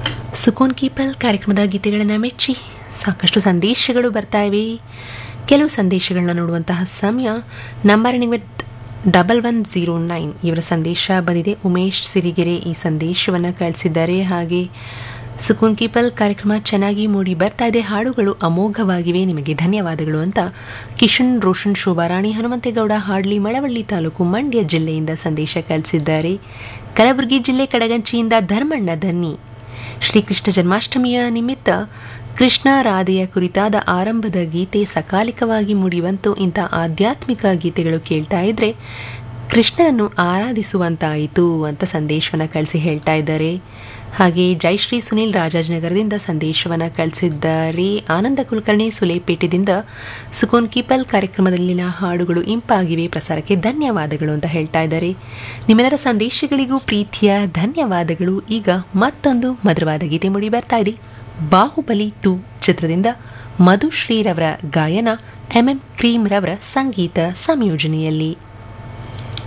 ಸುಕೋನ್ ಕೀಪಲ್ ಕಾರ್ಯಕ್ರಮದ ಗೀತೆಗಳನ್ನು ಮೆಚ್ಚಿ ಸಾಕಷ್ಟು ಸಂದೇಶಗಳು ಬರ್ತಾ ಇವೆ ಕೆಲವು ಸಂದೇಶಗಳನ್ನ ನೋಡುವಂತಹ ಸಮಯ number with double one zero nine ಇವರ ಸಂದೇಶ ಬಂದಿದೆ ಉಮೇಶ್ ಸಿರಿಗೆರೆ ಈ ಸಂದೇಶವನ್ನು ಕಳಿಸಿದ್ದಾರೆ ಹಾಗೆ ಸುಕೂನ್ ಕೀಪಲ್ ಕಾರ್ಯಕ್ರಮ ಚೆನ್ನಾಗಿ ಮೂಡಿ ಬರ್ತಾ ಇದೆ ಹಾಡುಗಳು ಅಮೋಘವಾಗಿವೆ ನಿಮಗೆ ಧನ್ಯವಾದಗಳು ಅಂತ ಕಿಶನ್ ರೋಷನ್ ಶೋಭಾರಾಣಿ ಹನುಮಂತೇಗೌಡ ಹಾಡ್ಲಿ ಮಳವಳ್ಳಿ ತಾಲೂಕು ಮಂಡ್ಯ ಜಿಲ್ಲೆಯಿಂದ ಸಂದೇಶ ಕಳಿಸಿದ್ದಾರೆ ಕಲಬುರಗಿ ಜಿಲ್ಲೆ ಕಡಗಂಚಿಯಿಂದ ಧರ್ಮಣ್ಣ ಧನ್ನಿ ಶ್ರೀಕೃಷ್ಣ ಜನ್ಮಾಷ್ಟಮಿಯ ನಿಮಿತ್ತ ಕೃಷ್ಣ ರಾಧೆಯ ಕುರಿತಾದ ಆರಂಭದ ಗೀತೆ ಸಕಾಲಿಕವಾಗಿ ಮುಡಿವಂತು ಇಂಥ ಆಧ್ಯಾತ್ಮಿಕ ಗೀತೆಗಳು ಕೇಳ್ತಾ ಇದ್ರೆ ಕೃಷ್ಣನನ್ನು ಆರಾಧಿಸುವಂತಾಯಿತು ಅಂತ ಸಂದೇಶವನ್ನು ಕಳಿಸಿ ಹೇಳ್ತಾ ಇದ್ದಾರೆ ಹಾಗೆ ಜಯಶ್ರೀ ಸುನಿಲ್ ರಾಜಾಜನಗರದಿಂದ ಸಂದೇಶವನ್ನು ಕಳಿಸಿದ್ದಾರೆ ಆನಂದ ಕುಲಕರ್ಣಿ ಸುಲೇಪೇಟೆದಿಂದ ಸುಕೋನ್ ಕೀಪಲ್ ಕಾರ್ಯಕ್ರಮದಲ್ಲಿನ ಹಾಡುಗಳು ಇಂಪಾಗಿವೆ ಪ್ರಸಾರಕ್ಕೆ ಧನ್ಯವಾದಗಳು ಅಂತ ಹೇಳ್ತಾ ಇದ್ದಾರೆ ನಿಮ್ಮೆಲ್ಲರ ಸಂದೇಶಗಳಿಗೂ ಪ್ರೀತಿಯ ಧನ್ಯವಾದಗಳು ಈಗ ಮತ್ತೊಂದು ಮಧುರವಾದ ಗೀತೆ ಮೂಡಿ ಬರ್ತಾ ಇದೆ ಬಾಹುಬಲಿ ಟು ಚಿತ್ರದಿಂದ ಮಧುಶ್ರೀರವರ ಗಾಯನ ಎಂಎಂ ಕ್ರೀಮ್ ರವರ ಸಂಗೀತ ಸಂಯೋಜನೆಯಲ್ಲಿ